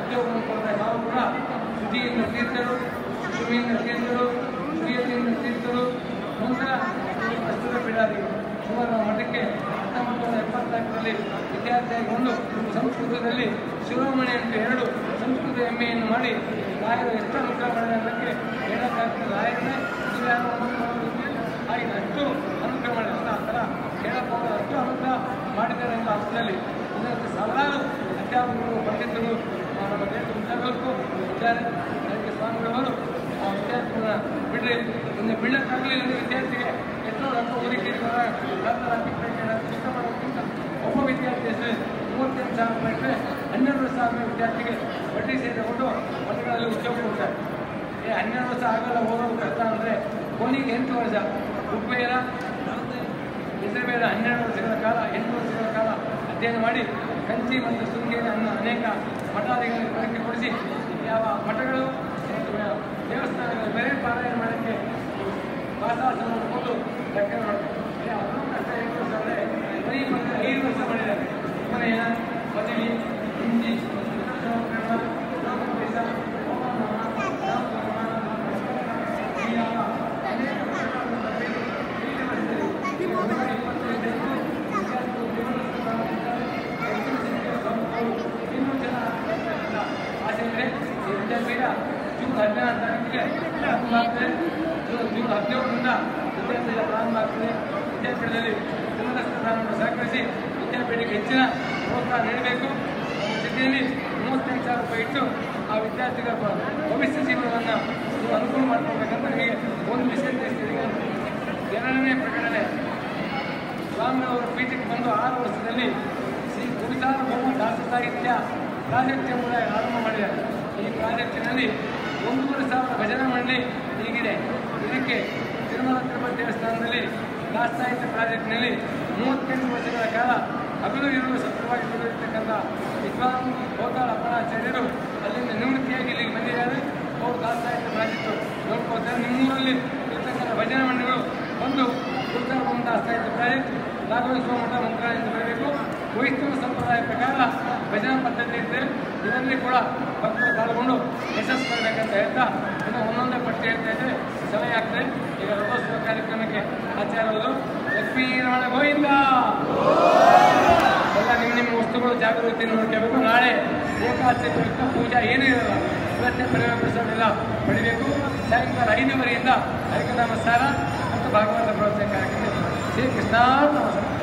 ಉದ್ಯೋಗವನ್ನು ಕೊಡ್ತಾ ನಾವು ಕೂಡ ಸುದಿಯಿಂದ ತೀರ್ಥರು ಸುಮಿಯಿಂದ ತೀರ್ಥರು ಸುದಿಯದಿಂದ ತೀರ್ಥರು ನಂತರ ಪ್ರಸ್ತುತ ಬಿಡಾರಿ ಸುಮಾರು ನಾವು ಮಠಕ್ಕೆ ಹತ್ತೊಂಬತ್ತು ನೂರ ಎಪ್ಪತ್ನಾಲ್ಕರಲ್ಲಿ ವಿದ್ಯಾರ್ಥಿಯಾಗಿಕೊಂಡು ಸಂಸ್ಕೃತದಲ್ಲಿ ಶಿರೋಮಣಿ ಅಂತ ಎರಡು ಸಂಸ್ಕೃತ ಎಮ್ಮೆಯನ್ನು ಮಾಡಿ ರಾಯರು ಎಷ್ಟು ಅನುಗ್ರಹ ಮಾಡಿದ ಅನ್ನೋಕ್ಕೆ ಹೇಳಕ್ಕಾಗ್ತದೆ ರಾಯರನ್ನೇ ಇವ್ಯಾರೋ ಹಾಗೆ ಅಷ್ಟು ಅನುಗ್ರಹ ಮಾಡಿದ ಆ ಥರ ಹೇಳಕ್ಕೆ ಹೋಗಲ್ಲ ಅಷ್ಟು ಅನುಗ್ರಹ ಮಾಡಿದ್ದಾರೆ ಎಂಬ ಅರ್ಥದಲ್ಲಿ ಇದಕ್ಕೆ ಸಾವಿರಾರು ಅಧ್ಯಾಪಕರು ಪಂಡಿತರು ಆ, ನಮ್ಮ ದೇಶ ವಿದ್ಯಾರ್ಥಿಗಳು ಇದ್ದಾರೆ ಅದಕ್ಕೆ ಸ್ವಾಮಿಗಳವರು ಆ ವಿದ್ಯಾರ್ಥಿಗಳನ್ನ ಬಿಡ್ರಿ ಇನ್ನು ಬೀಳಕ್ಕಾಗಲಿಲ್ಲ ಅಂದ್ರೆ ವಿದ್ಯಾರ್ಥಿಗೆ ಎಷ್ಟೋ ರೊಕ್ಕ ಓದಿಟ್ಟಿರುವ ಡಾಕ್ಟರ್ ಹಾಕಿ ಇಷ್ಟಪಡೋದಕ್ಕಿಂತ ಒಬ್ಬ ವಿದ್ಯಾರ್ಥಿ ಹೆಸರು ಮೂವತ್ತೆಂಟು ಸಾವಿರ ರೂಪಾಯಿ ಇಟ್ಟರೆ ಹನ್ನೆರಡು ಸಾವಿರ ರೂಪಾಯಿ ವಿದ್ಯಾರ್ಥಿಗೆ ಬಡ್ಡಿ ಸೇರಿಕೊಂಡು ಮಠಗಳಲ್ಲಿ ಉದ್ಯೋಗ ಕೊಡ್ತಾರೆ ಏ ಹನ್ನೆರಡು ವರ್ಷ ಆಗಲ್ಲ ಓದೋದು ಕಷ್ಟ ಅಂದರೆ ಕೊನೆಗೆ ಎಂಟು ವರ್ಷ ಉಪೇರ ಹೆಸರುಬೇಡ ಹನ್ನೆರಡು ವರ್ಷಗಳ ಕಾಲ ಎಂಟು ವರ್ಷಗಳ ಕಾಲ ಅಧ್ಯಯನ ಮಾಡಿ ಕಂಚಿ ಮತ್ತು ಶೃಂಗೇರಿ ಅನ್ನೋ ಅನೇಕ ಮಠಾಧಿಕಾರಿ ಪರೀಕ್ಷೆ ಕೊಡಿಸಿ ಯಾವ ಮಠಗಳು ಮತ್ತು ದೇವಸ್ಥಾನಗಳು ಬೇರೆ ಪಾರಾಯಣ ಮಾಡೋಕ್ಕೆ ವಾಸಾಸನವನ್ನು ಕೊಟ್ಟು ಲೆಕ್ಕ ಮಾಡ್ತಾರೆ ಅದನ್ನು ಕಷ್ಟ ಎಂಟು ವರ್ಷ ಅಂದರೆ ಬರೀ ಮತ್ತೆ ಐದು ವರ್ಷ ಮಾಡಿದ್ದಾರೆ ಉಪನಯನ ಮದುವೆ ಹಿಂದಿ ನಾಮಕರಣ, ನಾಮೋಪದೇಶ, ಹೋಮನಾಮ, ನಾಮಕರಣ, ಈ ಯಾವ ಅನೇಕ ವರ್ಷಗಳನ್ನು ಬರೆದು ಐದು ವರ್ಷದಲ್ಲಿ ನೂರ ಇಪ್ಪತ್ತೈದಕ್ಕೂ ವಿದ್ಯಾರ್ಥಿಗಳು ದೇವರ ಇನ್ನೂ ಜನ ಆಸೆ ಇದೆ ಈ ವಿದ್ಯಾಪೀಠ ಜೂನ್ ಹದಿನಾರು ತಾರೀಕಿಗೆ ಪ್ರಾರಂಭ ಆಗ್ತದೆ ಜೂನ್ ಜೂನ್ ಹದಿನೇಳರಿಂದ ವಿದ್ಯಾಪೀಠ ಪ್ರಾರಂಭ ಆಗ್ತದೆ ವಿದ್ಯಾಪೀಠದಲ್ಲಿ ಜನರ ಸ್ಥಾನವನ್ನು ಸಹಕರಿಸಿ ವಿದ್ಯಾಪೀಠಕ್ಕೆ ಹೆಚ್ಚಿನ ಪ್ರೋತ್ಸಾಹ ನೀಡಬೇಕು ನಮ್ಮ ಜೊತೆಯಲ್ಲಿ ಮೂವತ್ತೆಂಟು ಸಾವಿರ ರೂಪಾಯಿ ಇಟ್ಟು ಆ ವಿದ್ಯಾರ್ಥಿಗಳ ಭವಿಷ್ಯ ಜೀವನವನ್ನು ನೀವು ಅನುಕೂಲ ಮಾಡ್ಕೊಳ್ಬೇಕಂತ ನಿಮಗೆ ಒಂದು ವಿಷಯ ತಿಳಿಸ್ತೀನಿ ಎರಡನೇ ಪ್ರಕಟಣೆ ಸ್ವಾಮಿಯವರು ಪೀಠಕ್ಕೆ ಬಂದು ಆರು ವರ್ಷದಲ್ಲಿ ಶ್ರೀ ಗುರುಸಾರ್ವಭೌಮ ದಾಸ ಸಾಹಿತ್ಯ ಪ್ರಾಜೆಕ್ಟ್ ಎಂಬುದಾಗಿ ಆರಂಭ ಮಾಡಿದ್ದಾರೆ ಈ ಪ್ರಾಜೆಕ್ಟಿನಲ್ಲಿ ಒಂದೂವರೆ ಸಾವಿರ ಭಜನಾ ಮಂಡಳಿ ಈಗಿದೆ ಇದಕ್ಕೆ ತಿರುಮಲ ತಿರುಪತಿ ದೇವಸ್ಥಾನದಲ್ಲಿ ದಾಸ ಸಾಹಿತ್ಯ ಪ್ರಾಜೆಕ್ಟ್ನಲ್ಲಿ ಮೂವತ್ತೆಂಟು ವರ್ಷಗಳ ಕಾಲ ಹಗಲು ಇರುವ ಸತ್ಯವಾಗಿ ದುಡಿದಿರ್ತಕ್ಕಂಥ ವಿದ್ವಾನ್ ಗೋಪಾಲ ಅಪ್ಪಣಾಚಾರ್ಯರು ಅಲ್ಲಿಂದ ನಿವೃತ್ತಿಯಾಗಿ ಇಲ್ಲಿಗೆ ಬಂದಿದ್ದಾರೆ ಅವರು ದಾಸ ಸಾಹಿತ್ಯ ಪ್ರಾಜೆಕ್ಟು ನೋಡ್ಕೋತಾರೆ ನಿಮ್ಮೂರಲ್ಲಿ ಇರ್ತಕ್ಕಂಥ ಭಜನಾ ಮಂಡಳಿಗಳು ಒಂದು ಗುರುಸಾರ್ವಭೌಮ ದಾಸ ಸಾಹಿತ್ಯ ಪ್ರಾಜೆಕ್ಟ್ ರಾಘವೇಶ್ವರ ಮಠ ಮಂತ್ರಾಲಯದಿಂದ ಬರಬೇಕು ವೈಷ್ಣವ ಸಂಪ್ರದಾಯ ಪ್ರಕಾರ ಭಜನಾ ಪದ್ಧತಿ ಇದೆ ಇದರಲ್ಲಿ ಕೂಡ ಭಕ್ತರು ಪಾಲ್ಗೊಂಡು ಯಶಸ್ಸು ಬರಬೇಕಂತ ಹೇಳ್ತಾ ಇನ್ನು ಒಂದೊಂದೇ ಪಟ್ಟಿ ಹೇಳ್ತಾ ಇದ್ರೆ ಸಮಯ ಆಗ್ತದೆ ಈಗ ರಥೋತ್ಸವ ಕಾರ್ಯಕ್ರಮಕ್ಕೆ ಆಚಾರ್ಯರು ಲಕ್ಷ್ಮೀರಮಣ ಗೋವಿಂದ ಎಲ್ಲ ನಿಮ್ಮ ನಿಮ್ಮ ವಸ್ತುಗಳು ಜಾಗೃತಿ ನೋಡ್ಕೋಬೇಕು ನಾಳೆ ಏಕಾದಶಿ ಪ್ರಯುಕ್ತ ಪೂಜಾ ಏನೂ ಇರಲ್ಲ ಇವತ್ತೇ ಪರಿವಾರ ಪ್ರಸಾದ ಎಲ್ಲ ಪಡಿಬೇಕು ಸಾಯಂಕಾಲ ಐದುವರೆಯಿಂದ ಹರಿಕನಾಮ ಸಾರ ಮತ್ತು ಭಾಗವತ ಪ್ರವಚನ ಕಾರ್ಯಕ್ರಮ ಶ್ರೀ ಕೃಷ್ಣ ನಮಸ್ಕಾರ